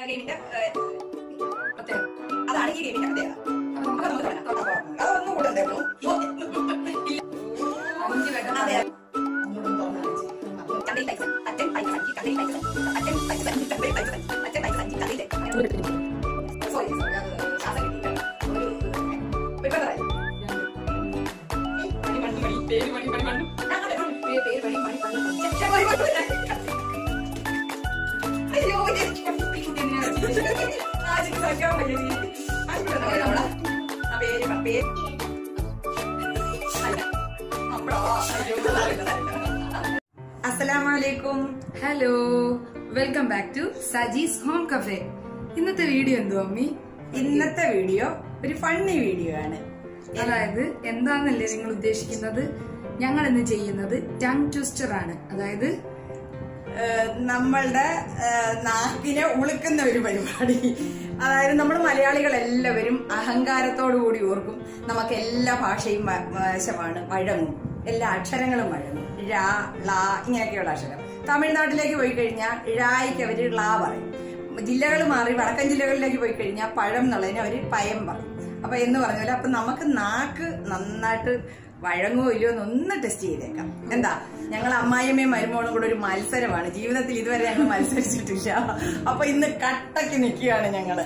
ഗെയിമിന്റെ പ്രത്യേകത അതാണ് ഈ ഗെയിമിന്റെ പ്രത്യേകത അപ്പൊ നമുക്ക് തുടങ്ങാം. തുടങ്ങാം. അതൊന്നും കൂട്ടണ്ടേ ഉള്ളൂ. ഇല്ല. അഞ്ച് വട്ടം അതെ. ഒന്നുകൂടെ തുറന്ന് കാണിച്ച്. ചന്തയിൽ പൈസ. അച്ഛൻ പൈസ സഞ്ചി. ചന്തയിൽ പൈസ സഞ്ചി. അച്ഛൻ പൈസ സഞ്ചി. ചന്തയിൽ പൈസ സഞ്ചി. അച്ഛൻ പൈസ സഞ്ചി. ചന്തയിൽ സോറി സോറി അത് ശ്വാസം കിട്ടിയില്ല. ഒരു ഇപ്പൊ പറയാം മണി മണി മണി പേര് മണി മണി മണി ഞാൻ അതെ, മണി, പേര് പേര് മണി മണി മണി മണി. ഛെ, ഛെ, മണി മണി മണി. അയ്യോ എനിക്ക് ഈ കുട്ടി എങ്ങനെയാ വെച്ചത്? ആ, എനിക്ക് സഹിക്കാൻ വയ്യ നീ. ആ, ഇവിടെ എന്താ പറയുക അവിടെ? ആ പേര് പറ, പേര് അല്ല. അപ്പഴോ, അയ്യോ, അറിയില്ല, അറിയില്ല. അസ്സലാമലൈക്കും hello welcome back to Saji's home cafe ഇന്നത്തെ വീഡിയോ എന്തോ അമ്മി ഇന്നത്തെ വീഡിയോ ഒരു ഫണ്ണി വീഡിയോ ആണ് അതായത് എന്താണെന്നല്ലേ നിങ്ങൾ ഉദ്ദേശിക്കുന്നത് ഞങ്ങൾ ഇന്ന് ചെയ്യുന്നത് ടങ് ട്വിസ്റ്റർ ആണ് അതായത് ഏഹ് നമ്മളുടെ ഏഹ് നാക്കിനെ ഉളുക്കുന്ന ഒരു പരിപാടി അതായത് നമ്മൾ മലയാളികൾ എല്ലാവരും അഹങ്കാരത്തോടു കൂടി ഓർക്കും നമുക്ക് എല്ലാ ഭാഷയും വ- വശമാണ് വഴങ്ങും എല്ലാ അക്ഷരങ്ങളും വഴങ്ങും ഴ ള ഇങ്ങനെയൊക്കെയുള്ള അക്ഷരം തമിഴ്നാട്ടിലേക്ക് പോയി കഴിഞ്ഞാൽ ഴായ്ക്ക് അവര് ള പറയും ജില്ലകൾ മാറി വടക്കൻ ജില്ലകളിലേക്ക് പോയി കഴിഞ്ഞാൽ പഴം എന്നുള്ളതിന് അവര് പയം പറയും അപ്പൊ എന്ന് പറഞ്ഞ പോലെ അപ്പൊ നമുക്ക് നാക്ക് നന്നായിട്ട് വഴങ്ങോ ഇല്ലയോ എന്ന് ഒന്ന് ടെസ്റ്റ് ചെയ്തേക്കാം എന്താ ഞങ്ങൾ അമ്മായിയമ്മയും മരുമോളും കൂടെ ഒരു മത്സരമാണ് ജീവിതത്തിൽ ഇതുവരെ ഞങ്ങൾ മത്സരിച്ചിട്ടില്ല അപ്പൊ ഇന്ന് കട്ടക്ക് നിൽക്കുകയാണ് ഞങ്ങള്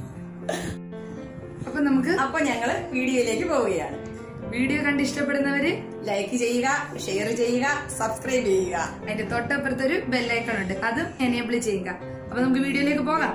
അപ്പൊ നമുക്ക് അപ്പൊ ഞങ്ങള് വീഡിയോയിലേക്ക് പോവുകയാണ് വീഡിയോ കണ്ട് ഇഷ്ടപ്പെടുന്നവര് ലൈക്ക് ചെയ്യുക ഷെയർ ചെയ്യുക സബ്സ്ക്രൈബ് ചെയ്യുക അതിന്റെ തൊട്ടപ്പുറത്ത് ഒരു ബെല്ലൈക്കൺ ഉണ്ട് അതും എനേബിൾ ചെയ്യുക അപ്പൊ നമുക്ക് വീഡിയോയിലേക്ക് പോകാം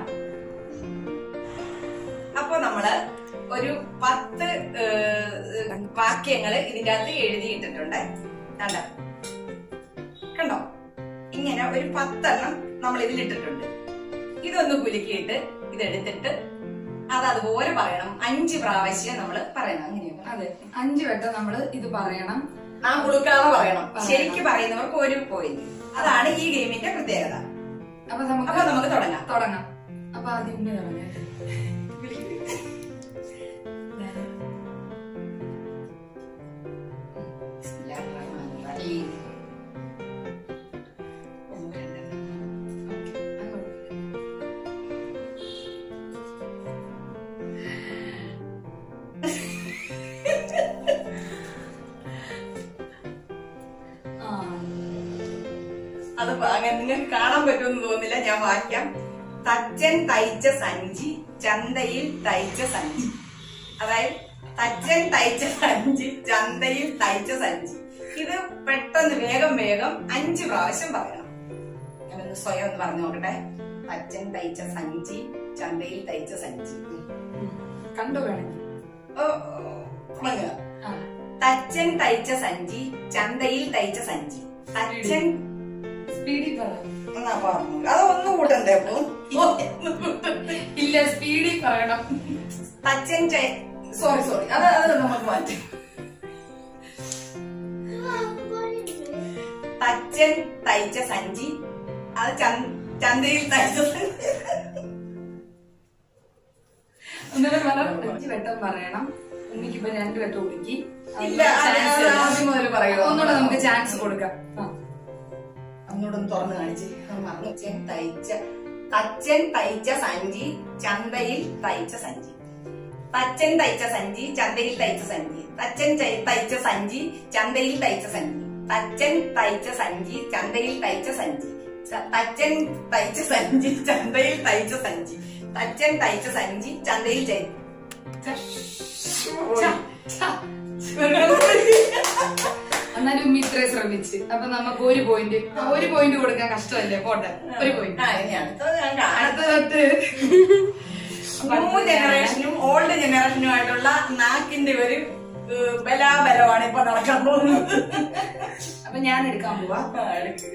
അപ്പൊ നമ്മള് ഒരു പത്ത് ഏഹ്, വാക്യങ്ങള് ഇതിന്റെ അകത്ത് എഴുതിയിട്ടിട്ടുണ്ട് കണ്ടോ കണ്ടോ ഇങ്ങനെ ഒരു പത്തെണ്ണം നമ്മൾ ഇതിലിട്ടിട്ടുണ്ട് ഇതൊന്ന് കുലുക്കിയിട്ട് ഇതെടുത്തിട്ട് അത് അതുപോലെ പറയണം അഞ്ച് പ്രാവശ്യം നമ്മൾ പറയണം അങ്ങനെയാ അതെ അഞ്ചു വട്ടം നമ്മള് ഇത് പറയണം നാം കുളുക്കാതെ പറയണം പറയണം. ശരിക്ക് പറയുന്നവർക്ക് ഒരു പോയിന്റ് അതാണ് ഈ ഗെയിമിന്റെ പ്രത്യേകത അപ്പൊ നമുക്ക് അപ്പൊ നമുക്ക് തുടങ്ങാം തുടങ്ങാം അപ്പൊ ആദ്യം ഉമ്മ തുടങ്ങാം ആ അത് അങ്ങനെ നിങ്ങൾക്ക് കാണാൻ പറ്റുമെന്ന് തോന്നുന്നില്ല ഞാൻ വായിക്കാം തച്ചൻ തയ്ച്ച സഞ്ചി ചന്തയിൽ തയ്ച്ച സഞ്ചി അതായത് തച്ചൻ തയ്ച്ച സഞ്ചി ചന്തയിൽ തയ്ച്ച സഞ്ചി ഇത് പെട്ടെന്ന് വേഗം വേഗം അഞ്ച് പ്രാവശ്യം പറയണം ഞാനൊന്ന് സ്വയം ഒന്ന് പറഞ്ഞു നോക്കട്ടെ തച്ചൻ തയ്ച്ച സഞ്ചി ചന്തയിൽ തയ്ച്ച സഞ്ചി ഉം. കണ്ടു വേണമെങ്കിൽ ഓ, ഓ, തുടങ്ങുക. ആ തച്ചൻ തയ്ച്ച സഞ്ചി ചന്തയിൽ തയ്ച്ച സഞ്ചി തച്ചൻ സ്പീഡിൽ പറ എന്നാ പറഞ്ഞു അത് ഒന്നും കൂട്ടണ്ടേ അപ്പൊ ഇല്ല സ്പീഡിൽ പറയണം തച്ചൻ സോറി സോറി അത് അത് നമുക്ക് മാറ്റാം തച്ചൻ തയ്ച്ച സഞ്ചി അത് ചന്ത- ചന്തയിൽ തയ്ച്ച സഞ്ചി ഒന്നുകൂടെ പറ അഞ്ച് വട്ടം പറയണം ഉമ്മിക്ക് ഇപ്പൊ രണ്ട് വട്ടം ഒടുക്കി ഇല്ല, അത് അത് ആദ്യം മുതൽ പറയുമോ? ഒന്നുകൂടെ നമുക്ക് ചാൻസ് കൊടുക്കാം ആ. ഒന്നുകൂടെ ഒന്ന് തുറന്ന് കാണിച്ച് അത് മറന്നു. തച്ചൻ തയ്ച്ച തച്ചൻ തയ്ച്ച സഞ്ചി ചന്തയിൽ തയ്ച്ച സഞ്ചി തച്ചൻ തയ്ച്ച സഞ്ചി ചന്തയിൽ തയ്ച്ച സഞ്ചി തച്ചൻ ചെ- തയ്ച്ച സഞ്ചി ചന്തയിൽ തയ്ച്ച സഞ്ചി തച്ചൻ തയ്ച്ച സഞ്ചി ചന്തയിൽ തയ്ച്ച സഞ്ചി ച- തച്ചൻ തയ്ച്ച സഞ്ചി ചന്തയിൽ തയ്ച്ച സഞ്ചി തച്ചൻ തയ്ച്ച സഞ്ചി ചന്തയിൽ ചെ- ഛ, ഛ. എന്നാലും ഉമ്മി ഇത്രയും ശ്രമിച്ച് അപ്പൊ നമുക്ക് ഒരു പോയിന്റ് ഒരു പോയിന്റ് കൊടുക്കാൻ കഷ്ടമല്ലേ പോട്ടെ ഒരു പോയിന്റ് ആ, ഇനി അടുത്തത് ഞാൻ കാണാം. അടുത്ത ന്യൂ ജനറേഷനും ഓൾഡ് ജനറേഷനുമായിട്ടുള്ള നാക്കിന്റെ ഒരു ഏഹ്, ബലാബലമാണ് ഇപ്പൊ നടക്കാൻ പോകുന്നത് അപ്പൊ ഞാൻ എടുക്കാൻ പോവാ ആ, എടുക്ക്.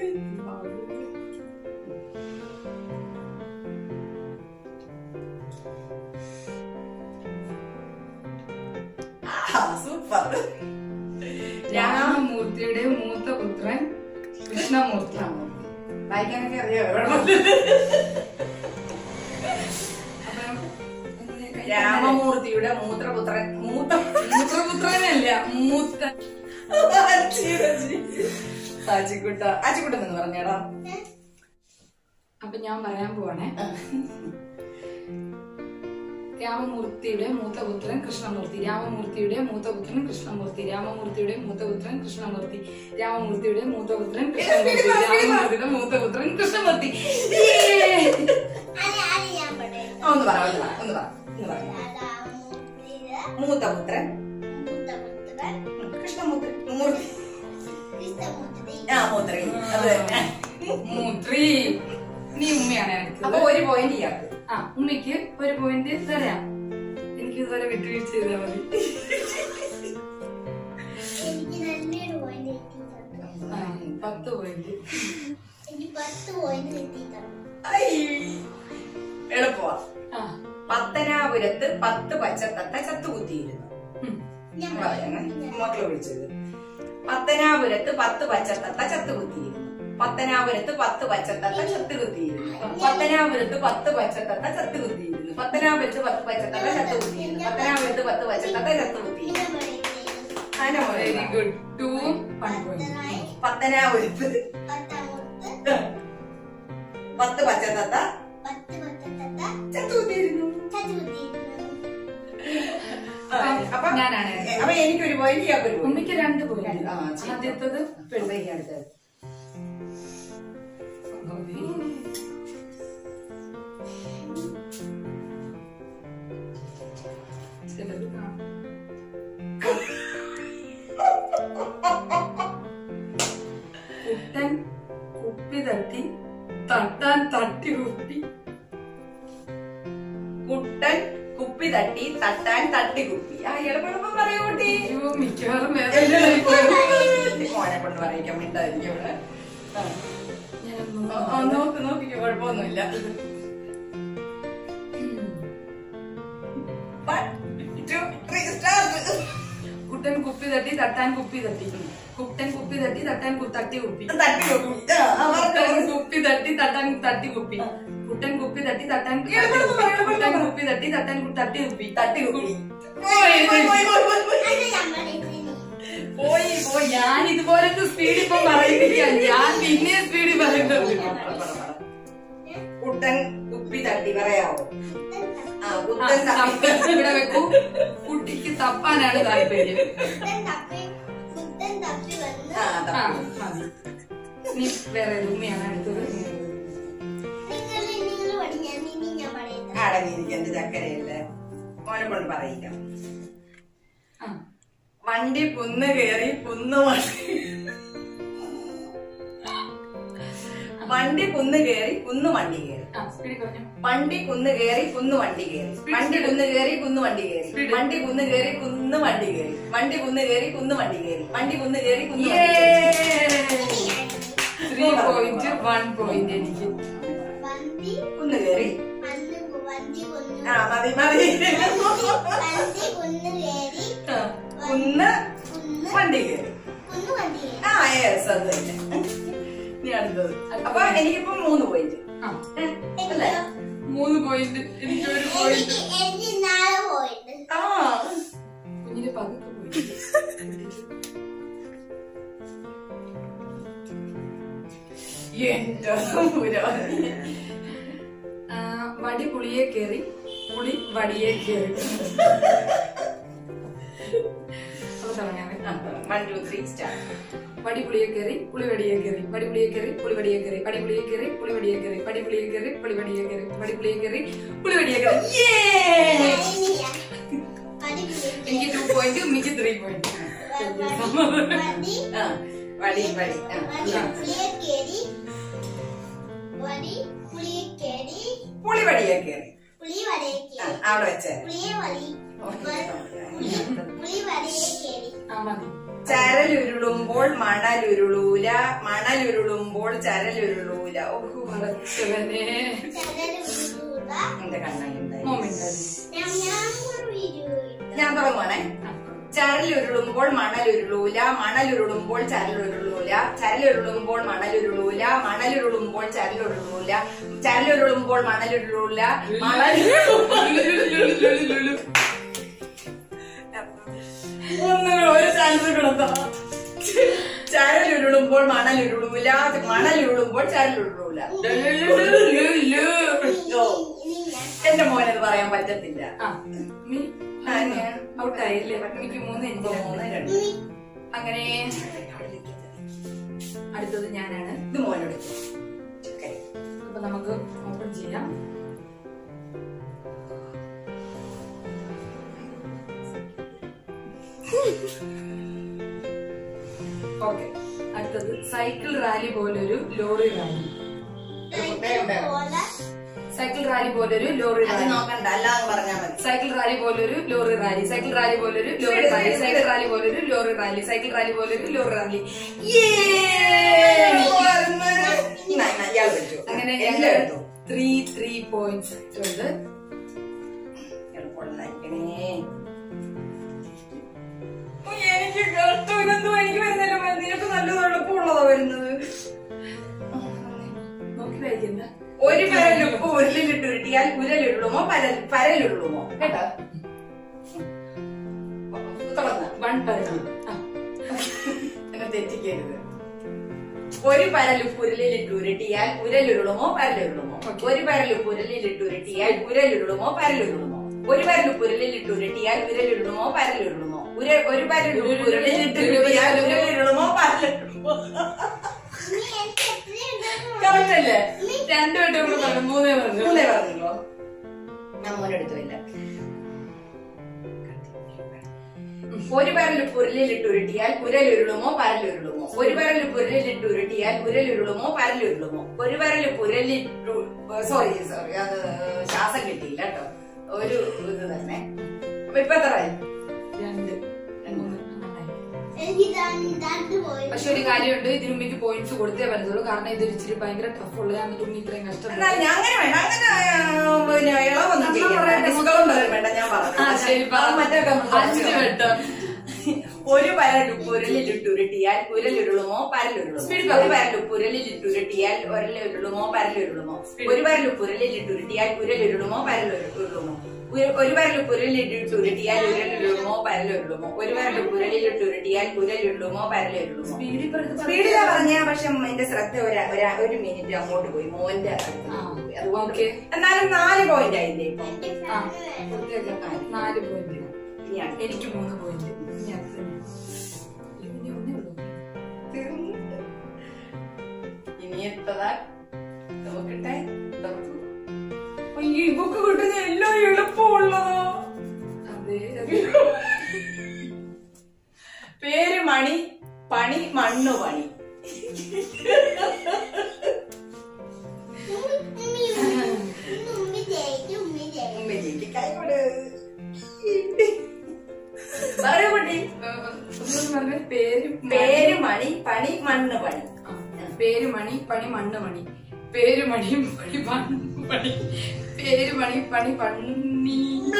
ആ, സൂപ്പർ രാമമൂർത്തിയുടെ മൂത്ത പുത്രൻ കൃഷ്ണമൂർത്തി വായിക്കാനൊക്കെ അറിയാം അപ്പൊ രാമമൂർത്തിയുടെ മൂത്രപുത്രൻ മൂത്ത മൂത്രപുത്രനല്ല മൂത്ത ആച്ചിക്കുട്ട ആച്ചിക്കുട്ടൻ എന്ന് പറഞ്ഞേടാ അപ്പൊ ഞാൻ പറയാൻ പോവാണേ രാമമൂർത്തിയുടെ മൂത്തപുത്രൻ കൃഷ്ണമൂർത്തി രാമമൂർത്തിയുടെ മൂത്തപുത്രൻ കൃഷ്ണമൂർത്തി രാമമൂർത്തിയുടെ മൂത്തപുത്രൻ കൃഷ്ണമൂർത്തി രാമമൂർത്തിയുടെ മൂത്തപുത്രൻ കൃഷ്ണമൂർത്തി രാമമൂർത്തിയുടെ മൂത്തപുത്രൻ കൃഷ്ണമൂർത്തി Yay! ആ, ഒന്ന് പറ ഒന്ന് പറ ഒന്ന് പറ ഒന്ന് പറ മൂത്ത പുത്രൻ ഉം, കൃഷ്ണമൂർത്തി മൂർത്തി ആ മൂത്രി അത് തന്നെ മൂത്രി നീ ഉമ്മയാണ് അപ്പൊ എടുത്തത് ഒരു പോയിന്റ് ഇയാൾക്ക് ആ ഉമ്മയ്ക്ക് ഒരു പോയിന്റ് തരാം എനിക്ക് ഇതുവരെ വിട്ടുവീഴ്ച ചെയ്താൽ മതി എനിക്ക് നല്ലൊരു പോയിന്റ് കിട്ടിയിട്ടുണ്ട് ആ, പത്ത് പോയിന്റ് എനിക്ക് പത്ത് പോയിന്റ് കിട്ടിയിട്ടുണ്ട് ഐ, എളുപ്പമാ ആ പത്തനാപുരത്ത് പത്ത് പച്ചത്തത്ത ചത്തുകുത്തിയിരുന്നു ഉം. ഞാൻ പറയണേ പറയാം. മക്കളെ വിളിച്ചത് പത്തനാപുരത്ത് പത്ത് പച്ചത്തത്ത ചത്തുകുത്തിയിരുന്നു പത്തനാപുരത്ത് പത്ത് പച്ചത്തത്ത ചത്തുകുത്തിയിരുന്നു പത്തനാപുരത്ത് പത്ത് പച്ചത്തത്ത ചത്തുകുത്തിയിരുന്നു പത്തനാപുരത്ത് പത്ത് പച്ചത്തത്ത ചത്തുകുത്തിയിരുന്നു പത്തനാപുരത്ത് പത്ത് പച്ചത്തത്ത ചത്തുകുത്തിയിരുന്നു ഞാൻ പറയുന്നത് ആന വെരി മോനെ. ഗുഡ് ടു വൺ പോയിന്റ് പത്തനായി പത്തനാപുരത്ത് പത്താമൂർത്ത് പത്ത് പച്ചത്തത്ത പത്ത് പത്തത്തത്ത ചത്തുകുത്തിയിരുന്നു ചതുകുത്തിയിരുന്നു ആ, അപ്പൊ ഞാനാണ് അപ്പൊ എനിക്കൊരു പോയിന്റ് ഇയാൾക്കൊരു പോയിന്റ് ഉമ്മയ്ക്ക് രണ്ട് പോയിന്റ് ആ, ശരി. ആദ്യത്തത് അപ്പൊ ഇനി അടുത്തത് ചിലത് കാണും. കുട്ടൻ കുപ്പി തട്ടി തട്ടാൻ തട്ടി കുപ്പി കുട്ടൻ കുപ്പി തട്ടി തട്ടാൻ തട്ടി കുപ്പി ആ എളുപ്പം പറയൂ കുട്ടി അയ്യോ മിക്കവാറും വേറെ മോനെ കൊണ്ട് പറയിക്കാൻ മിണ്ടായിരിക്കും ഇവിടെ ആ. ഞാനൊന്നും ആ, ആ, നോക്ക് നോക്കിക്കോ കുഴപ്പമൊന്നുമില്ല One, two, three, start. കുട്ടൻ കുപ്പി തട്ടി തട്ടാൻ കുപ്പി തട്ടി കുട്ടൻ കുപ്പി തട്ടി തട്ടാൻ കു- തട്ടി കുപ്പി തട്ടി നോക്കും ആ, ആ, പറഞ്ഞോ. കുട്ടൻ കുപ്പി തട്ടി തട്ടാൻ തട്ടി കുപ്പി കുട്ടൻ കുപ്പി തട്ടി തട്ടാൻ തട്ടി എളുപ്പം കുപ്പി. പറ, എളുപ്പം കുട്ടൻ പറ. കുപ്പി തട്ടി തട്ടാൻ കു- തട്ടി കുപ്പി തട്ടി കുപ്പി പോയി, പോയി, പോയി, പോയി, പോയി, പോയി. അത് ഞാൻ പറയുന്നത് പോയി പോയി ഞാൻ ഇതുപോലത്തെ സ്പീഡ് ഇപ്പൊ പറയുന്നില്ല ഞാൻ പിന്നെ സ്പീഡിൽ പറയുന്നത് പറ, പറ, പറ. കുട്ടൻ കുപ്പി തട്ടി പറയാവോ ആ ആ, കുട്ടൻ തപ്പ് തട്ടി ഇവിടെ വെക്കൂ കുട്ടിക്ക് തപ്പാനാണ് താല്പര്യം പുത്തൻ തപ്പി പുത്തൻ തപ്പി വന്ന് ആ ആ തപ്പി മതി നീ വേറെ ഉമ്മയാണ് അടുത്തത് നിങ്ങൾ നിങ്ങൾ പഠിക്കാൻ ഇനി ഞാൻ പറയുന്നത് അടങ്ങിയിരിക്കന്റെ ചക്കരയല്ലേ മോനെ കൊണ്ട് പറയിക്കാം ആ വണ്ടി കുന്ന് കയറി കുന്ന് വണ്ടി വണ്ടി കുന്ന് കയറി കുന്ന് വണ്ടി കയറി ആ സ്പീഡിൽ പറഞ്ഞു വണ്ടി കുന്ന് കയറി കുന്ന് വണ്ടി കയറി വണ്ടി കുന്ന് കയറി കുന്ന് വണ്ടി കയറി Speed. വണ്ടി കുന്ന് കയറി കുന്ന് വണ്ടി കയറി വണ്ടി കുന്ന് കയറി കുന്ന് വണ്ടി കയറി വണ്ടി കുന്ന് കയറി കുന്ന് വണ്ടി കയറി ത്രീ പോയിന്റ് വൺ പോയിന്റ് എനിക്ക് വണ്ടി കുന്ന് കയറി അന്ന് വണ്ടി കൊന്നു ആ മതി മതി വണ്ടി കുന്ന് കയറി ആ, കുന്ന് കുന്ന് വണ്ടി കയറി കുന്ന് വണ്ടി കയറി ആ യെസ് അത് തന്നെ ഇനി അടുത്തത് അപ്പൊ എനിക്കിപ്പോ മൂന്ന് പോയിന്റ് ആ അല്ലേ മൂന്ന് പോയിന്റ് എനിക്ക് ഒരു പോയിന്റ് എനിക്ക് എനിക്ക് നാളെ പോയിട്ട് ആ കുഞ്ഞിന്റെ പതുക്കെ പോയി എന്റെ പുരോഗതി ആ, വടി പുളിയെ കേറി പുളി വടിയെ കേറി അപ്പൊ തുടങ്ങാമേ വൺ ടു ത്രീ സ്റ്റാർട്ട് വടി പുളിയെ കയറി പുളി വടിയെ കയറി വടി പുളിയെ കയറി പുളി വടിയെ കയറി വടി പുളിയെ കയറി പുളി വടിയെ കയറി വടി പുളിയെ കയറി പുളി വടിയെ കയറി വടി പുളിയെ കയറി പുളി വടിയെ കയറി വടി എനിക്ക് ടു പോയിന്റ് ഉമ്മിക്ക് ത്രീ പോയിന്റ് വടി ആ വടി വടി ആ, വടി ആ. പുളിയെ കയറി വടി പുളിയെ കയറി പുളി വടിയെ കയറി പുളി വടയെ ആ, കയറി അവിടെ വെച്ചേ പുളിയെ വടി പുളി പുളി വടയെ കയറി ആ മതി ചരലുരുളുമ്പോൾ മണലുരുളൂല മണലുരുളുമ്പോൾ ചരലുരുളൂല ഓഹോ പറച്ചവനെ ചരലുരുള എന്റെ കണ്ണുണ്ടായി മൊമെന്റ് ഞാൻ ഞാൻ ഒരു ഇരുപത് ഞാൻ തുടങ്ങുവാണേ ചരലുരുളുമ്പോൾ മണലുരുളൂല മണലുരുളുമ്പോൾ ചരലുരുളൂല ചരലുരുളുമ്പോൾ മണലുരുളൂല മണലുരുളുമ്പോൾ ചരലുരുളൂല ചരലുരുളുമ്പോൾ മണലുരുളൂല മണലുരുളുമ്പോൾ ഒന്നുകൂടെ ഒരു ചാൻസ് കിടത്താ ചരലുരുളുമ്പോൾ മണലുരുളൂല മണലുരുളുമ്പോൾ ചരലുരുളൂല ഇനി ഓ. ഇനി ഞാൻ എന്റെ മോനത് പറയാൻ പറ്റത്തില്ല ആ ഉമ്മി ഔട്ടായില്ലേ എനിക്ക് മൂന്ന് ഇപ്പൊ എനിക്ക് മൂന്ന് രണ്ട്. രണ്ട് അങ്ങനെ അടുത്തത് ഞാനാണ് ഇത് മോനോട് അപ്പൊ നമുക്ക് ഓപ്പൺ ചെയ്യാം ഓക്കെ അടുത്തത് സൈക്കിൾ റാലി പോലൊരു ലോറി റാലി പോലെ സൈക്കിൾ റാലി പോലൊരു ലോറി അത് റാലി നോക്കണ്ട അല്ലാന്ന് പറഞ്ഞാ മതി സൈക്കിൾ റാലി പോലൊരു ലോറി റാലി സൈക്കിൾ റാലി പോലൊരു ലോറി റാലി സൈക്കിൾ റാലി പോലൊരു ലോറി റാലി സൈക്കിൾ റാലി പോലൊരു ലോറി റാലി ഇയാൾ പറ്റൂ അങ്ങനെ എല്ലാം എടുത്തു ത്രീ ത്രീ പോയിന്റ്സ് ഉണ്ട് എളുപ്പമുള്ളതായിരിക്കണേ എനിക്ക് കഷ്ടം ഇതൊന്നും എനിക്ക് വരുന്നില്ല നിനക്ക് നല്ലത് എളുപ്പമുള്ളതാ വരുന്നത് നോക്കി വായിക്കണ്ട ഒരു പരലുപ്പ് ഉരുളിലിട്ട് ഉരുട്ടിയാൽ ഉരലുള്ളുമോ പരൽ പരലുള്ളുമോ കേട്ടോ തുടർന്ന് വൺ പറഞ്ഞു എന്നെ തെറ്റിക്കരുത് ഒരു പരലുപ്പ് ഉരുളിലിട്ട് ഉരുട്ടിയാൽ ഉരലുരുളുമോ പരലുരുളുമോ Okay. ഒരു പരലുപ്പ് ഉരുളിലിട്ട് ഉരുട്ടിയാൽ ഉരലുരുളുമോ പരലുരുളുമോ ഒരു പരലുപ്പ് ഉരുളിലിട്ട് ഉരുട്ടിയാൽ ഉരലുരുളുമോ പരലുരുളുമോ ഉര ഒരു പരലുപ്പ് ഉരുളിലിട്ട് ഉരുട്ടിയാൽ ഉരലുരുളുമോ പരലുരുളുമോ നീ എനിക്ക് എത്രയുണ്ടെന്ന് കറക്റ്റ് അല്ലേ രണ്ടു വട്ടം കൂടെ പറഞ്ഞു മൂന്നേ പറഞ്ഞു മൂന്നേ പറഞ്ഞല്ലോ ഞാൻ മോനെടുത്തില്ല ഒരു പരൽ പുരലിലിട്ട് ഉരുട്ടിയാൽ പുരലുരുളുമോ പരലുരുളുമോ ഒരു പരൽ പുരലിലിട്ട് ഉരുട്ടിയാൽ പുരലുരുളുമോ പരലുരുളുമോ ഒരു പരൽ പുരലിട്ടു സോറി സോറി അത് ശ്വാസം കിട്ടിയില്ല കേട്ടോ ഒരു ഇത് തന്നെ അപ്പൊ ഇപ്പൊ എത്രയായി രണ്ട് മൂന്ന് നന്നായി. എനിക്ക് രണ്ട് രണ്ട് പോയി പക്ഷെ ഒരു കാര്യമുണ്ട് ഇതിന് ഉമ്മിക്ക് പോയിന്റ്സ് കൊടുത്തേ പറ്റത്തുള്ളൂ കാരണം ഇത് ഇച്ചിരി ഭയങ്കര ടഫ് ഉള്ളത് എന്നിട്ട് ഉമ്മി ഇത്രയും കഷ്ടപ്പെട്ടു എന്നാൽ ഞാൻ അങ്ങനെ വേണ്ട അങ്ങനെ ആ, പിന്നെ ഇളവൊന്നും നമ്മൾ ചെയ്യണ്ട പറയണ്ട. ഡിസ്കൗണ്ട് ഒന്നും വേണ്ട ഞാൻ ആ, ശരി, പറ. പറഞ്ഞു മറ്റേ അഞ്ച് വട്ടം. ഒരു പരലുപ്പുരലിലിട്ട് ഉരുട്ടിയാൽ ഉരലുരുളുമോ പരലുരുളുമോ Speed ഒരു പറ. പരലുപ്പുരലിലിട്ട് ഉരുട്ടിയാൽ ഉരലുരുളുമോ പരലുരുളുമോ Speed. ഒരു പരലുപ്പുരലിലിട്ട് ഉരുട്ടിയാൽ ഉരലുരുളുമോ പരലുരുളുമോ ഒരു- ഒരു പരലുപ്പുരലിലിട്ട് ഉരുട്ടിയാൽ ഉരലുരുളുമോ പരലുരുളുമോ ഒരു പരലുപ്പുരലിലിട്ട് ഉരുട്ടിയാൽ ഉരലുരുളുമോ പരലുരുളുമോ സ്പീഡിൽ പറഞ്ഞത് സ്പീഡിലാ പറഞ്ഞ പക്ഷെ എന്റെ ശ്രദ്ധ ഒരു- ഒരു- ഒരു മിനിറ്റ് അങ്ങോട്ട് പോയി മോന്റെ അടുത്ത് ആ, പോയി. അതുകൊണ്ട് ഓക്കേ. എന്നാലും നാല് പോയിന്റ് ആയില്ലേ ഇപ്പൊ എന്റെ ആ, ഫാന് വേണം കൊടുത്തേക്കാം. നാല് പോയിന്റ് ഇനിയാണ് എനിക്ക് മൂന്ന് പോയിന്റ് ഇനി അടുത്തത്. ഇനി ഒന്നേ ഉള്ളൂ. തീർന്നു. ഇനി എത്തതാ നോക്കട്ടെ തുറന്നു. അയ്യോ ഇവക്ക് കിട്ടുന്ന എല്ലാം എളുപ്പമുള്ളതോ അതെ അതെ. പേര് മണി പണി മണ്ണു പണി ഉമ്മി ഉമ്മി ഉമ്മി ജയിക്കും ഉമ്മി ജയിക്കും ഉമ്മയിലേക്ക് കൈ കൊട്. പറയൂ കുട്ടി ഒന്നുകൂടി പറഞ്ഞേ. പേര് പേര് മണി പണി മണ്ണ് പണി ആ, പേര് മണി പണി മണ്ണ് മണി പേര് മണി പണി മണ്ണ് പണി പേര് മണി പണി പണി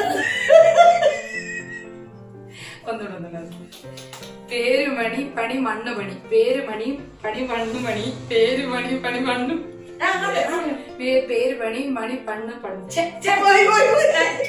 ഒന്നുകൂടെ ഒന്നുകൂടെ പേര് മണി പണി മണ്ണ് പണി പേര് മണി പണി മണ്ണ് മണി പേര് മണി പണി മണ്ണു ആ, അങ്ങോട്ട്, അങ്ങോട്ട്. പേ- പേര് പണി മണി പണ്ണ് പണി ഛെ, ഛെ, പോയി, പോയി, പോയി.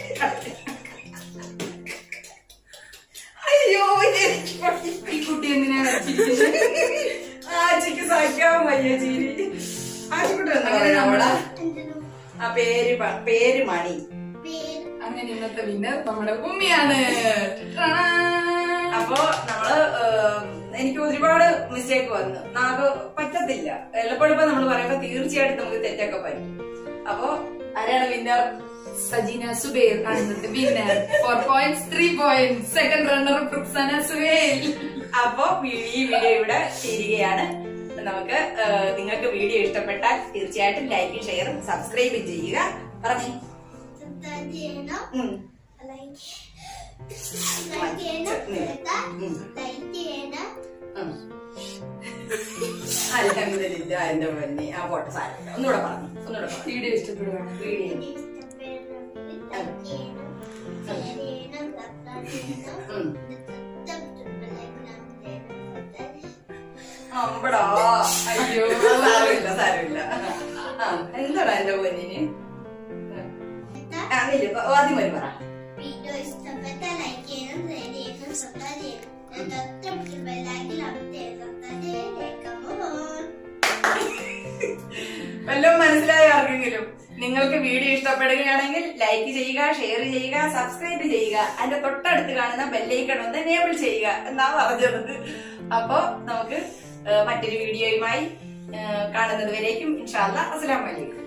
അയ്യോ എനിക്ക് പണി. ഈ കുട്ടി എന്തിനാണ് ചിരിക്കുന്നത്? ആച്ചിക്ക് സഹിക്കാൻ വയ്യ ചിരി ആച്ചിക്കുട്ടി എന്താ അങ്ങനെ പറയാ നമ്മള് എന്തിനും ആ പേര് പ- പേര് മണി പേര് അങ്ങനെ ഇന്നത്തെ വിന്നർ നമ്മുടെ ഉമ്മിയാണ് ടാ. അപ്പൊ നമ്മള് ഏഹ്, എനിക്ക് ഒരുപാട് മിസ്റ്റേക്ക് വന്നു നമുക്ക് പറ്റത്തില്ല എളുപ്പം നമ്മൾ പറയുമ്പോ തീർച്ചയായിട്ടും നമുക്ക് തെറ്റൊക്കെ പറ്റും അപ്പൊ ആരാണ് വിന്നർ സജീന സുബേർ ആണ് ഇന്നത്തെ winner four points three point second runner Ruksana Subel അപ്പൊ ഈ വീഡിയോ ഇവിടെ തീരുകയാണ് നമുക്ക് ഏഹ്, നിങ്ങൾക്ക് വീഡിയോ ഇഷ്ടപ്പെട്ടാൽ തീർച്ചയായിട്ടും ലൈക്കും ഷെയറും സബ്സ്ക്രൈബ് ചെയ്യുക പറഞ്ഞു സബ്സ്ക്രൈബ് ചെയ്യണം ഉം. ലൈക്ക് ലൈക്ക് ചെയ്യണം കേട്ടാ? ലൈക്ക് ചെയ്യണം ഉം. അൽഹംദുലില്ലാ എന്റെ പൊന്നെ ആ പോട്ടെ സാരം ഒന്നുകൂടെ പറഞ്ഞു ഒന്നുകൂടെ പറഞ്ഞു വീഡിയോ ഇഷ്ടപ്പെടുവാണ് വീഡിയോ വീഡിയോ ഇഷ്ടപ്പെടണമെങ്കിൽ ലൈക്ക് ചെയ്യണം ഷെയർ ചെയ്യണം സബ്സ്ക്രൈബ് ചെയ്യണം ഉം. തൊട്ടടുത്തുള്ള ലൈക്ക് ചെയ്യണം അമ്പടാ അയ്യോ. സാരമില്ല സാരമില്ല ആ എന്താടാ എന്റെ പൊന്നിന് കേട്ടാ? ആ ഇല്ല ആദ്യം വരും പറ വീഡിയോ ഇഷ്ടപ്പെട്ട ലൈക്ക് ചെയ്യണം ഷെയർ ചെയ്യണം സബ്സ്ക്രൈബ് ചെയ്യണം തൊട്ടടുത്തുള്ള ബെല്ലൈക്കൻ അമർത്തിയാൽ സബ്സ്ക്രൈബ് ചെയ്തേക്കാം വല്ലതും മനസ്സിലായോ ആർക്കെങ്കിലും നിങ്ങൾക്ക് വീഡിയോ ഇഷ്ടപ്പെടുകയാണെങ്കിൽ ലൈക്ക് ചെയ്യുക ഷെയർ ചെയ്യുക സബ്സ്ക്രൈബ് ചെയ്യുക അതിന്റെ തൊട്ടടുത്ത് കാണുന്ന ബെല്ലൈക്കൺ ഒന്ന് എനേബിൾ ചെയ്യുക എന്നാ പറഞ്ഞത് അപ്പോ നമുക്ക് ഏഹ്, മറ്റൊരു വീഡിയോയുമായി ഏഹ്, കാണുന്നത് വരേക്കും ഇൻഷാല്ല അസ്സലാമു അലൈക്കും